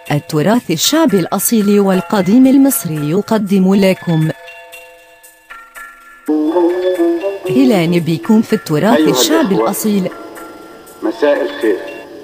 التراث الشعبي الأصيل والقديم المصري يقدم لكم هلال بكم في التراث أيها الشعبي الإخوة. الأصيل مساء الخير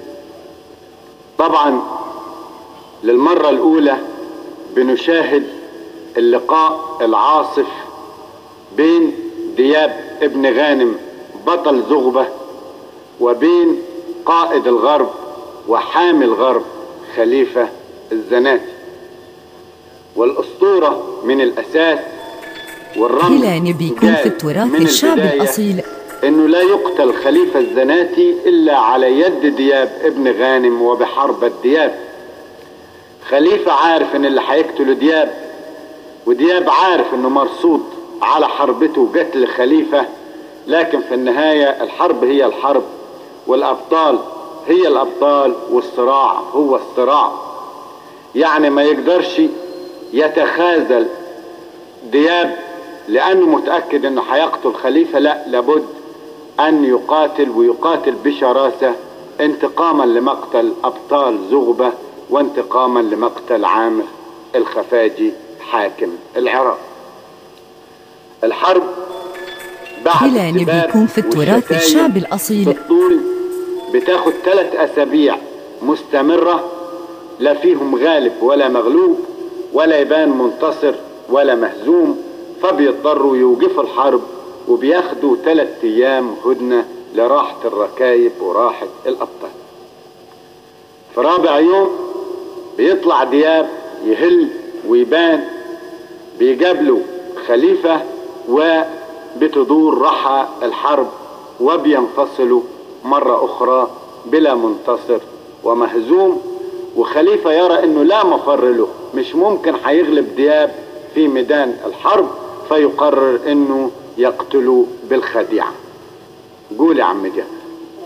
طبعا للمرة الأولى بنشاهد اللقاء العاصف بين دياب ابن غانم بطل زغبة وبين قائد الغرب وحامي الغرب خليفة الزناتي والأسطورة من الأساس والرمز هلال بكم جاء في التراث من الشعبي البداية الأصيل انه لا يقتل خليفة الزناتي الا على يد دياب ابن غانم وبحرب دياب خليفة عارف ان اللي هيقتله دياب ودياب عارف انه مرصود على حربته قتل خليفة لكن في النهاية الحرب هي الحرب والابطال هي الابطال والصراع هو الصراع يعني ما يقدرش يتخاذل دياب لانه متاكد انه هيقتل خليفه لا لابد ان يقاتل ويقاتل بشراسه انتقاما لمقتل ابطال زغبه وانتقاما لمقتل عامر الخفاجي حاكم العراق الحرب بعد هلال السباب بيكون في التراث والشتايم الشعبي الأصيل. بالطول بتاخد ثلاث اسابيع مستمره لا فيهم غالب ولا مغلوب ولا يبان منتصر ولا مهزوم فبيضطروا يوقفوا الحرب وبياخدوا ثلاث ايام هدنه لراحه الركايب وراحه الابطال في رابع يوم بيطلع دياب يهل ويبان بيقابلوا خليفة وبتدور رحى الحرب وبينفصلوا مرة أخرى بلا منتصر ومهزوم وخليفة يرى أنه لا مفر له مش ممكن هيغلب دياب في ميدان الحرب فيقرر أنه يقتله بالخديعة قول يا عم جابر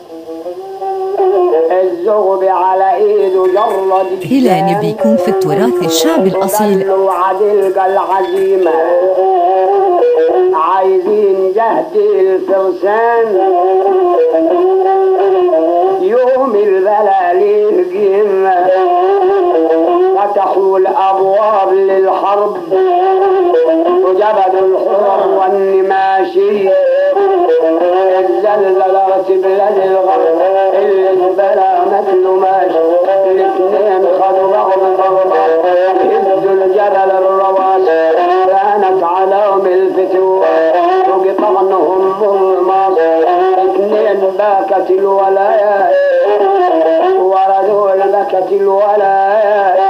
الزغب على ايده جرد هلال بكم في التراث الشعبي الأصيل وعدل العزيمة عايزين جهد الفرسان يوم البلالين قيمة فتحوا الأبواب للحرب وجبدوا الحرم والنماشي الزلزلة في بلاد الغرب اللي البلا مثل ماشي الاثنين خدوا بعض ضربة هزوا الجبل الرواسي كانت عليهم الفتوح وقطعنهم بالرماس اثنين باكت الولايات وردوا بكت الولايات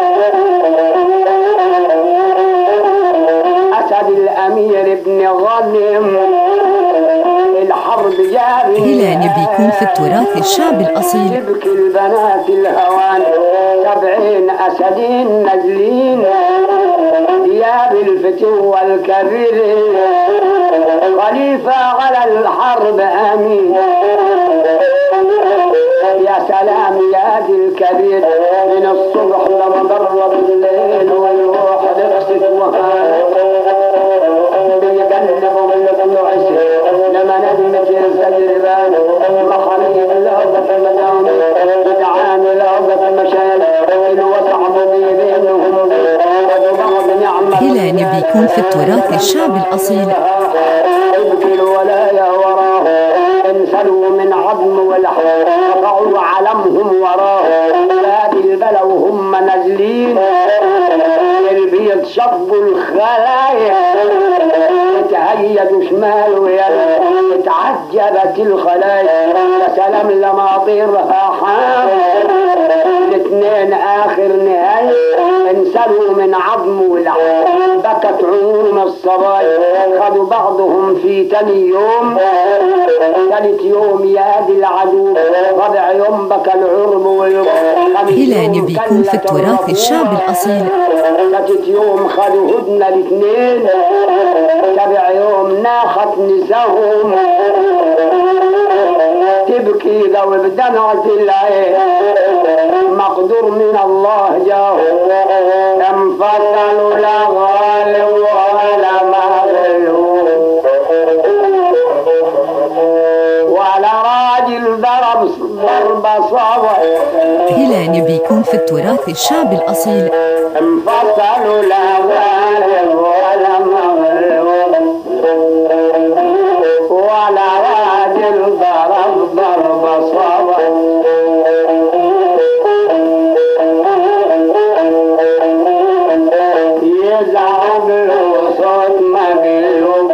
أسد الأمير ابن غنم الحرب جاب هلال بكم في التراث الشعبي الأصيل يبكي البنات الهوان سبعين أسدين نازلين دياب الفتو والكبير خليفة على الحرب أمين يا سلام يا دي الكبير من الصبح لما قرب الليل والروح نفست وهان بيجنبوا من الطلوع لما نجمت السجربان مخاليف الأرض في المدام بدعان الأرض في المشايل الوسع بينهم وبعض نعمة هلال بكم في التراث الشعبي الأصيل ابكي الولايا وراه انسلوا من عظم ولحم قطعوا علمهم وراه بادي البلا وهم نازلين البيض شطبوا الخلايا تهيجوا شمال ويمين اتعجبت الخلايا يا سلام لما طيرها حام الاثنين اخر نهاية انسلوا من عظم ولحم بكت عيون الصبايا خدوا بعضهم في تاني يوم ثالث يوم يا دي العدو رابع يوم بكى العرب والخمس هلال يوم بكم في كلت التراث الرفوع. الشعبي الأصيل ثالث يوم خدوا هدنة الاثنين سبع يوم ناخت نساهم تبكي ذو بدمعة العين مقدور من الله جاه انفصلوا لا غالب ولا مغلوب ولا راجل ضرب ضرب صبر هلال بكم في التراث الشعبي الأصيل انفصلوا لا غالب ولا مغلوب ولا راجل ضرب ضرب صبر يزعج له صوت مقلوب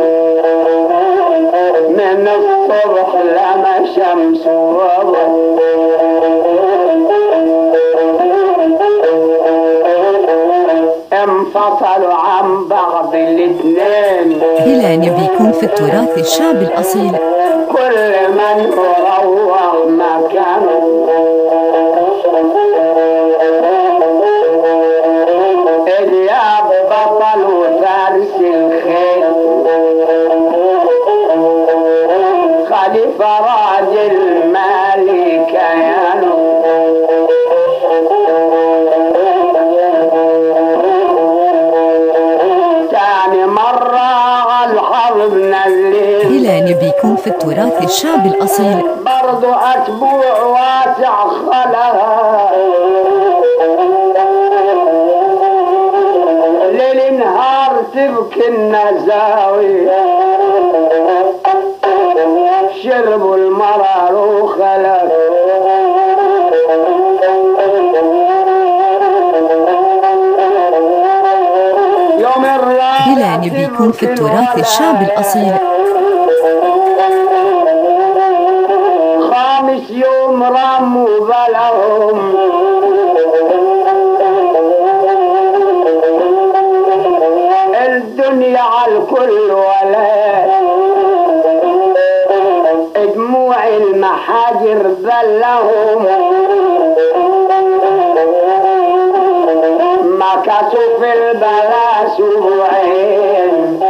من الصبح لما شمس انفصلوا عن بعض الاثنين هلال بيكون في التراث الشعبي الأصيل كل من روح مكانه الياب بطل وفارس الخيل خليفة راجل مالي كيانه تاني مرة الحرب نزلت هلال بيكون في التراث الشعبي الأصيل برضو أتبوع واسع خلها ليل نهار تبكي النزاوي شربوا المرار وخلف يوم الراس هلال بيكون في التراث الشعبي الأصيل خامس يوم رموا بلهم الدنيا على الكل ولا دموع المحاجر بلهم مكسوا في البلا سبوعين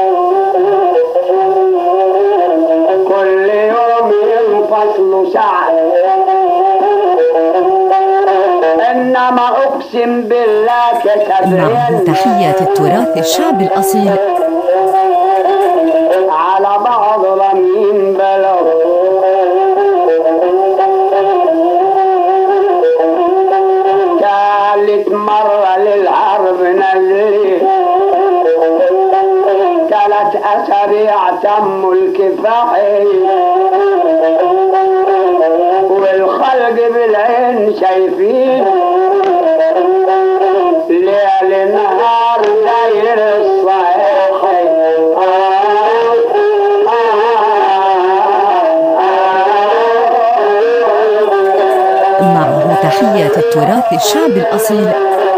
كل يوم ينفصلوا ساعة إنما أقسم بالله معه كتبين تحيات التراث الشعبي الأصيل على بعض رمين بلو ثالث مرة للحرب نزلي ثلاث أسابيع تم الكفاح والخلق بالعين شايفين ليل نهار داير الصياح معه تحيات التراث الشعبي الأصيل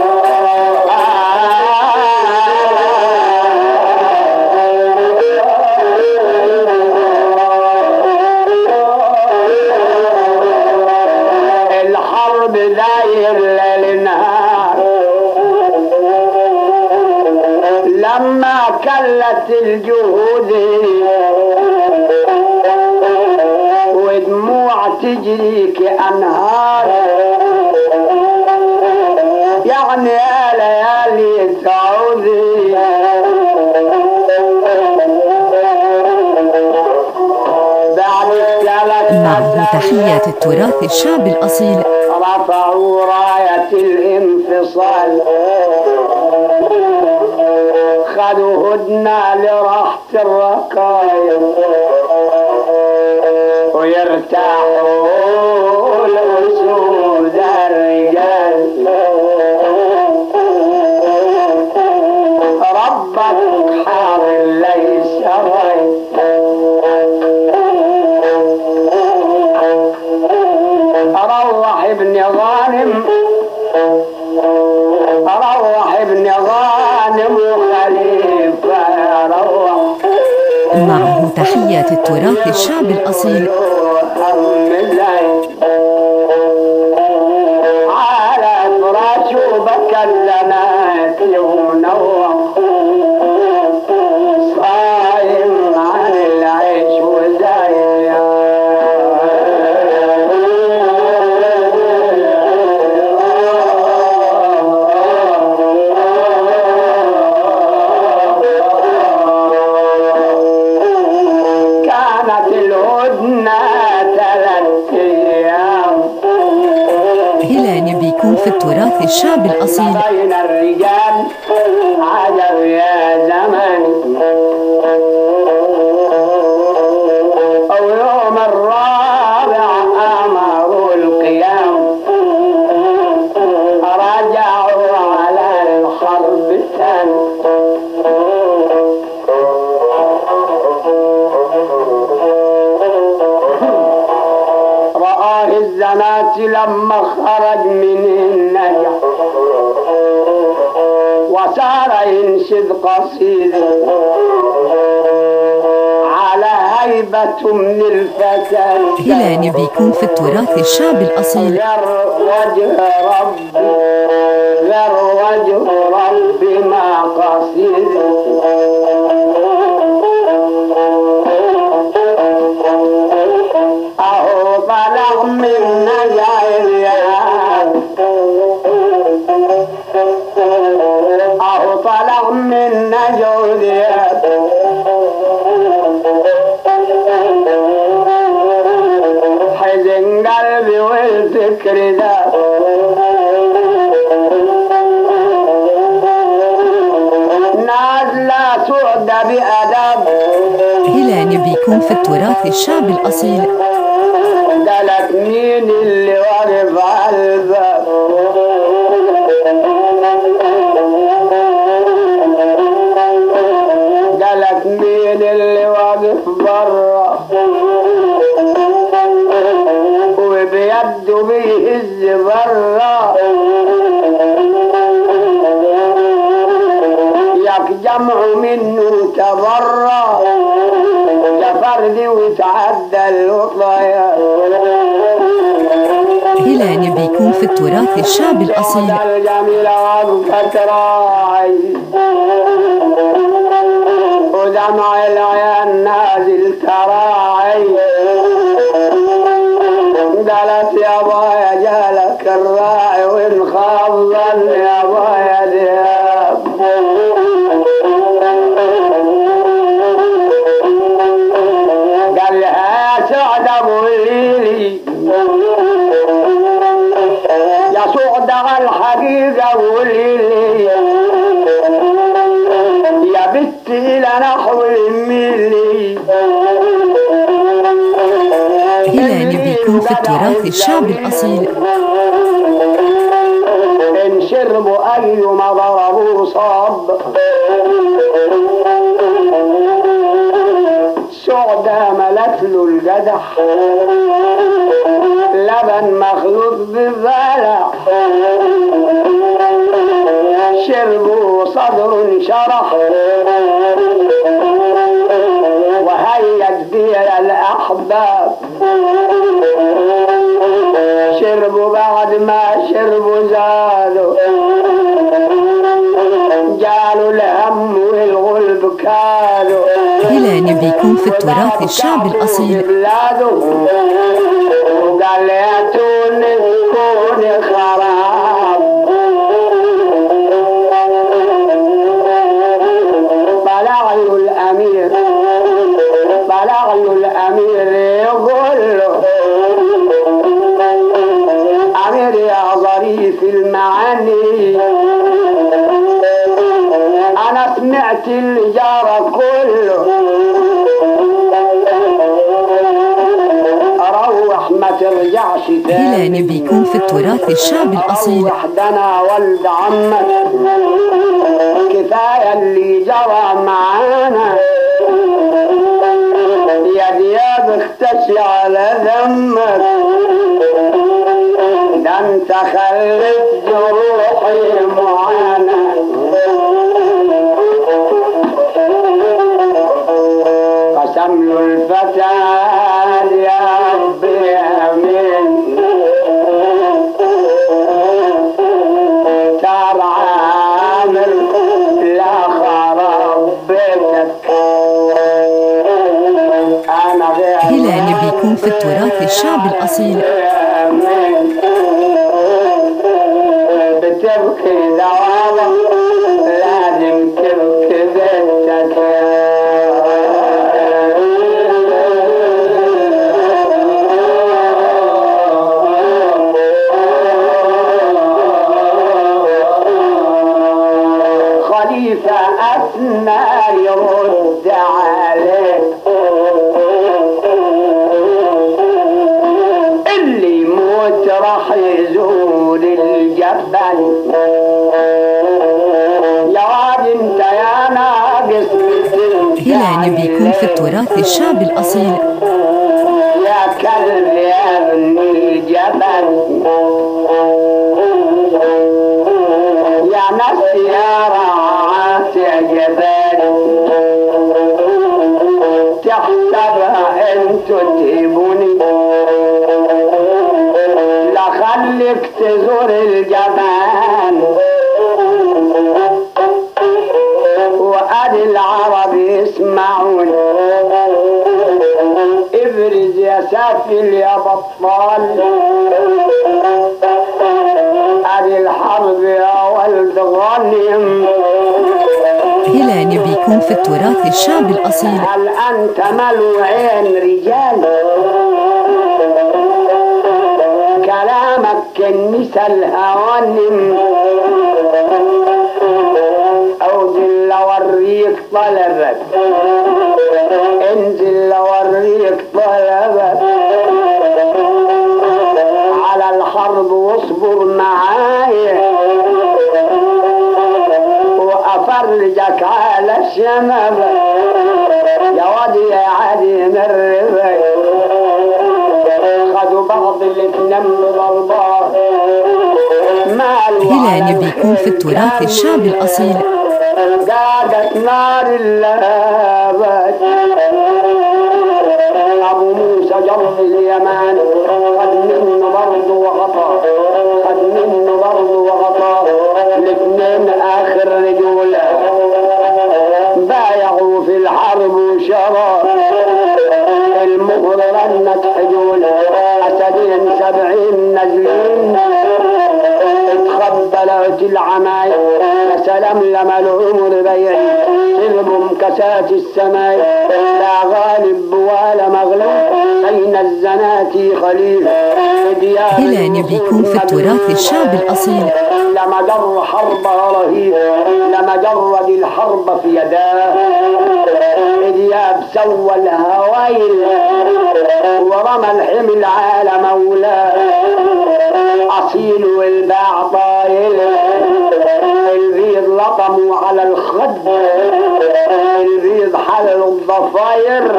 الحرب داير ليل نهار لما كلت الجهود ودموع تجري كأنهار يعني يا ليالي تعودي بعد الثلاث معه تحيات التراث الشعبي الأصيل رفعوا راية الانفصال خذوا هدنة لراحة الرقايب ويرتاحوا الأسود الرجال ربك حاضر ليس غير روح ابن غانم روح ابن غانم وخليفة روح معه تحيات التراث الشعبي الأصيل على فراشه بكى الزنات ومنوح صايم عن العيش وزايا كانت الهدنة التراث الشعب الأصيل بين الرجال عجب يا زمن أو يوم الرابع أمروا القيام رجعوا على الحرب الثانية رآه الزنات لما خرج من النجع وصار ينشد قصيدة على هيبة من الفتى هلال بيكون في التراث الشعب الأصيل غير وجه ربي غير وجه ربي ما قصيدة أهو بلغ من نجايريان أهو طلع من نجوليات حزن قلبي والفكر ذا نازلة سعدة بأدب هلال بيكون في التراث الشعب الأصيل قالت مين اللي واقف على الباب قالت مين اللي واقف برا وبيده بيهز برا ياك جمع منه تبرا يا فردي وتعدى الوطايا هلال بيكون في التراث الشعب الأصيل الجميلة وقفت راعي ودمع العيان نازل تراعي قالت يا بايا جالك الراعي وانخاف ظن يا بايا ذهب قال لها يا سعد ابو الليلي يا سعد الحقيقة قولي لي يا بنت إلى نحو الميلي هلال بيكون في التراث الشعب الأصيل إن شربوا أيما ضربوا صاب سعدة ملت له الجدح لبن مخلوط بالبلح شربوا صدر شرح وهيج بيا الأحباب شربوا بعد ما شربوا زادوا جالوا الهم والغلب كانوا هلال بيكون في التراث الشعب الأصيل بلاده وقال يا تونس كوني خراب بلغ له الامير بلغ له الامير يقول له امير يا ظريف المعاني انا سمعت اللي جرى كله روح ما ترجعش تاني هلال بيكون في التراث الشعب الأصيل روح ده انا ولد عمك كفايه اللي جرى معانا يا دياب اختشي على ذمك ده انت خليت جروحي معانا قسم له الفتى يا ربي امين ترى عامل لا خراب بيتك انا غير هلال بيكون في التراث الشعب الأصيل بتبكي دوامة لازم تبكي بنتك خليفة أثنى يرد عليه اللي يموت راح يزور الجبل يا واد انت يا ناقص إلى نبيكم في التراث الشعب الأصيل يا كلب يا ابن الجبل يا ناس يا رعاة جبل تحسبها انت تهبوني لا خليك تزور الجبل وادي العرب يسمعون ابرز يا سافل يا بطال ادي الحرب يا ولد غنم إلى نبيكم في التراث الشعب الأصيل هل انت ملوعين رجال كلامك كالنسى الهوانم انزل لوريك طلبك انزل لوريك طلبك على الحرب واصبر معايا وافرجك على الشنب يا وادي يا عادي من الربك خدوا بعض الاثنين ضربات مالوا إلى نبيكم في التراث الشعب الأصيل قادت نار اللابت ابو موسى جرب اليمان خد منه برضه وغطى خد منه برضه وغطى الاثنين اخر رجوله بايعوا في الحرب وشرى المغر رنت حجول اسدين سبعين نازلين اتخبلت العماي يا سلام لما العمر بيعي شربوا مكسات السماء لا غالب ولا مغلوب بين الزناتي خليل إلى نبيكم في التراث الشعب الأصيل لما جر حرب رهيب لما جرد الحرب في يداه إذياب سوى الهوايل ورمى الحمل على مولاه أصيل والباع طايل البيض لطموا على الخد البيض حللوا الضفاير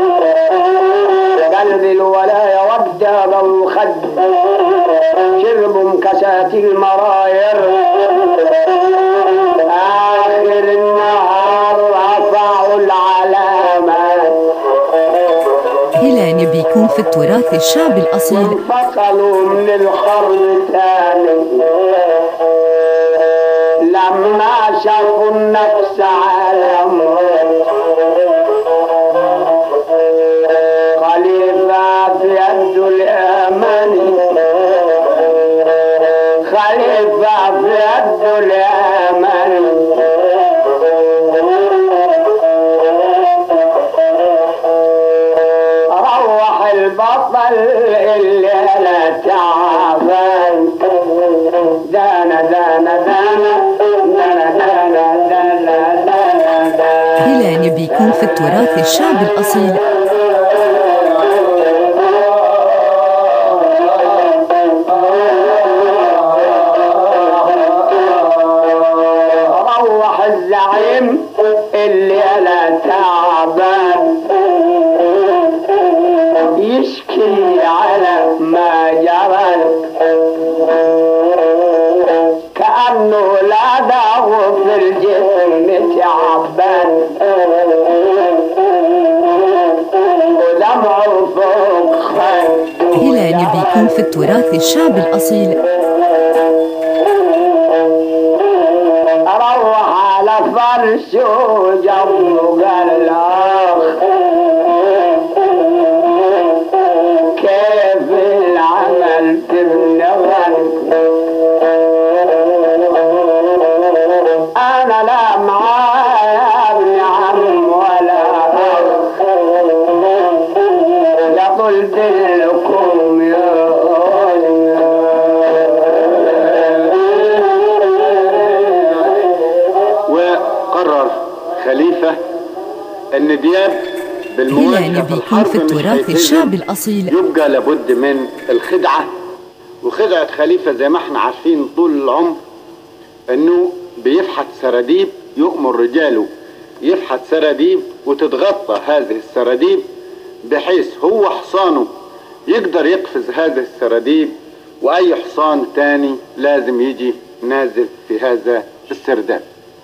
قلب الولاية ودى بالخد شربوا مكسات المراير آخر النهار رفعوا العلامات إلى نبيكم في التراث الشعب الأصيل انفصلوا من الحرب تاني لما شافوا النفس على موت خليفة في يد الأماني خليفة في يد الأماني روح البطل اللي انا تعبان دانا دانا دانا دانا دانا دانا دانا دانا إلى نبيكم في التراث الشعب الأصيل روح الزعيم اللي انا تعبان يشكي على ما جرى كأنه لا دعوه في الجسم تعبان ودمعه فوق خده إلى نبيكم في التراث الشعب الأصيل روح على فرشه وجنبه قال اخ كيف العمل تبنغن انا لا معايا ابن عم ولا اخ يطل دلكم يا الخليفة ان دياب بالمواجهة هلال في بيكون الحرب في مش التراث هيتهزم. الشعب الأصيل يبقى لابد من الخدعة وخدعة خليفة زي ما احنا عارفين طول العمر انه بيفحت سراديب يؤمر رجاله يفحت سراديب وتتغطى هذه السراديب بحيث هو حصانه يقدر يقفز هذه السراديب واي حصان تاني لازم يجي نازل في هذا السرداب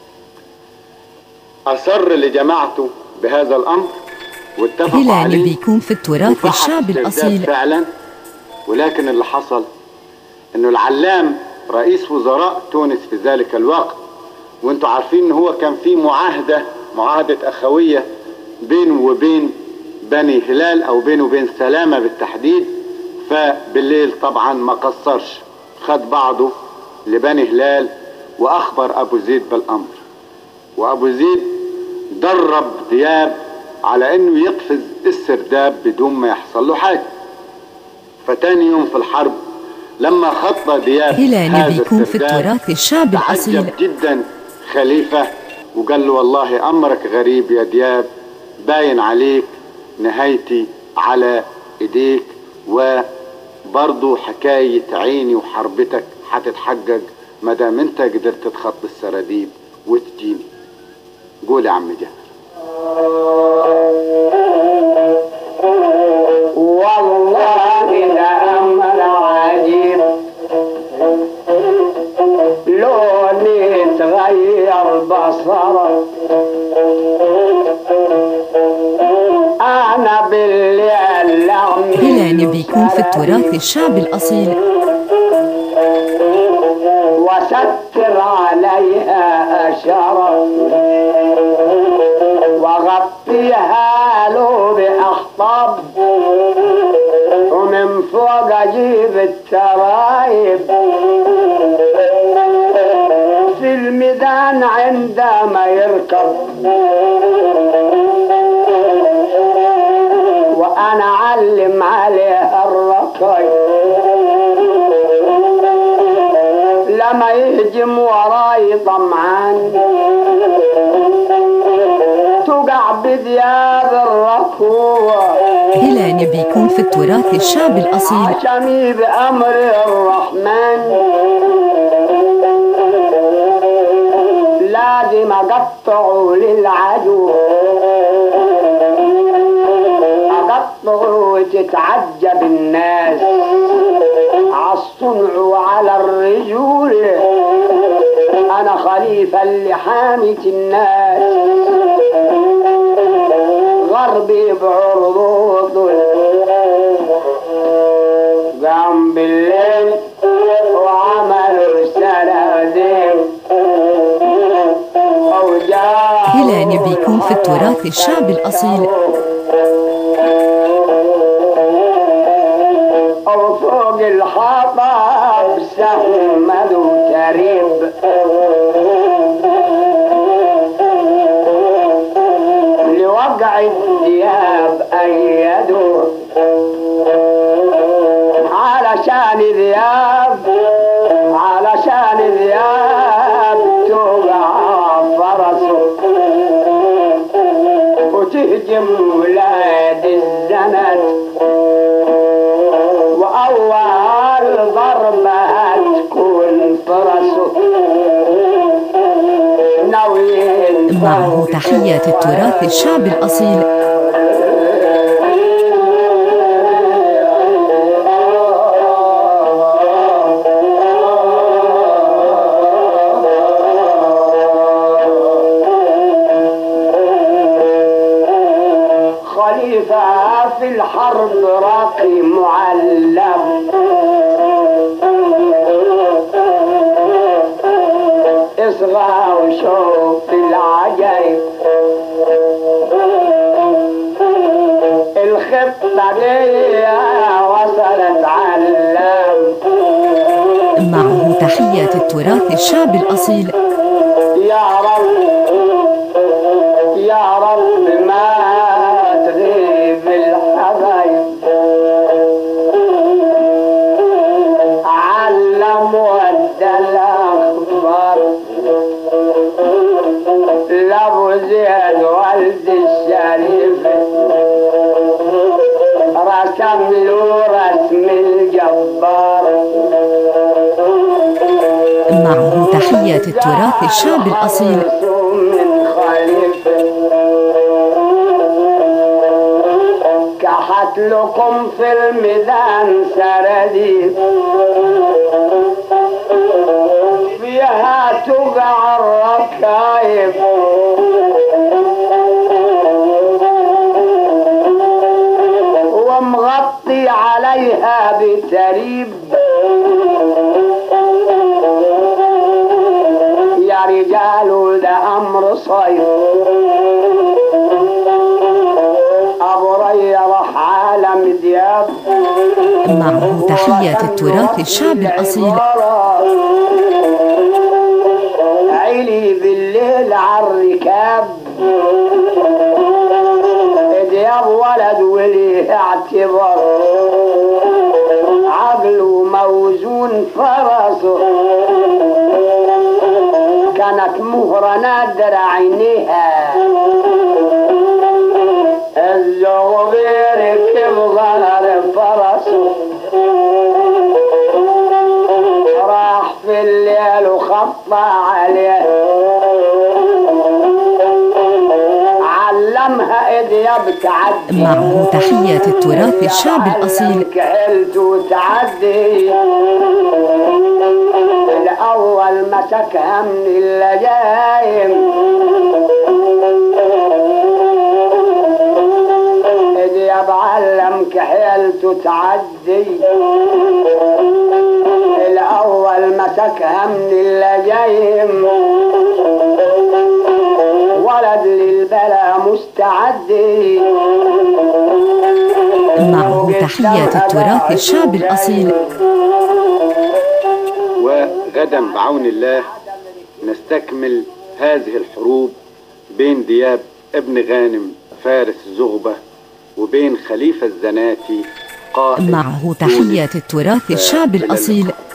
اصر لجماعته بهذا الامر واتفقوا هلال عليه بيكون في التراث وفحت الشعب السرداب الأصيل فعلا ولكن اللي حصل انه العلام رئيس وزراء تونس في ذلك الوقت وانتوا عارفين ان هو كان في معاهدة معاهدة اخوية بينه وبين بني هلال او بينه وبين سلامة بالتحديد فبالليل طبعا ما قصرش خد بعضه لبني هلال واخبر ابو زيد بالامر وابو زيد درب دياب على انه يقفز السرداب بدون ما يحصل له حاجه فتاني يوم في الحرب لما خط دياب هلال هذا بيكون في السرداب، التراث الشعب الأصيل تعجب جدا خليفة وقال له والله أمرك غريب يا دياب باين عليك نهايتي على إيديك وبرضو حكاية عيني وحربتك هتتحقق ما دام انت قدرت تخطي السراديب وتجيني قول يا عم جابر والله ده أمر عجيب لوني تغير بصره أنا بالليل لغمي هلال بيكون في التراث الشعب الأصيل وستر عليها أشرف وغطيها له بأخطاب ومن فوق أجيب الترايب في الميدان عندما يركب وأنا أعلم عليه الركض لما يهجم وراي طمعان تقع بدياب الركوع هلال بيكون في التراث الشعب الأصيل عشمي بأمر الرحمن لازم أقطعه للعدو أقطعه وتتعجب الناس عالصنع وعلى الرجول أنا خليفة اللي حامية الناس غربي بعرضوض قام بالليل وعملوا سراديب هلال بيكون في التراث الشعب الأصيل أو فوق الحطب سهم ذو تريب لوقع الثياب أيدوا علشان ذياب علشان ذياب توقع فرسه وتهجم ولاد الزند وأول ضربة تكون فرسه ناويين معه تحيات التراث الشعب الأصيل خليفة في الحرب راقي معلم اصغى وشوف العجيب الخطة دي وصلت علام معه تحيات التراث الشعب الأصيل يا رب يا رب ما تغيب الحبايب علم ودى الأخبار لابو زيد معه تحية التراث الشعب الأصيل من خليفة كحت لكم في الميدان سراديب فيها تقع الركايب ومغطي عليها بتريب يا رجال ده امر صيد ابو ريح عالم دياب معه تحية التراث الشعب الأصيل عيلي بالليل عالركاب دياب ولد وليه اعتبار عقله موزون فرسه كانت مهرة نادر عينيها الزغبير ركب ظهر فرسه راح في الليل وخطى عليه علمها ايديا بتعدي معه تحية التراث الشعب الأصيل كحلت وتعدي الأول مسكها من اللجايم إذ بعلم كحيلت تعدي الأول مسكها من اللجايم ولد للبلا مستعدي معه تحية التراث الشعب الأصيل وغدا بعون الله نستكمل هذه الحروب بين دياب ابن غانم فارس زغبة وبين خليفة الزناتي قائد معه تحية التراث الشعب الأصيل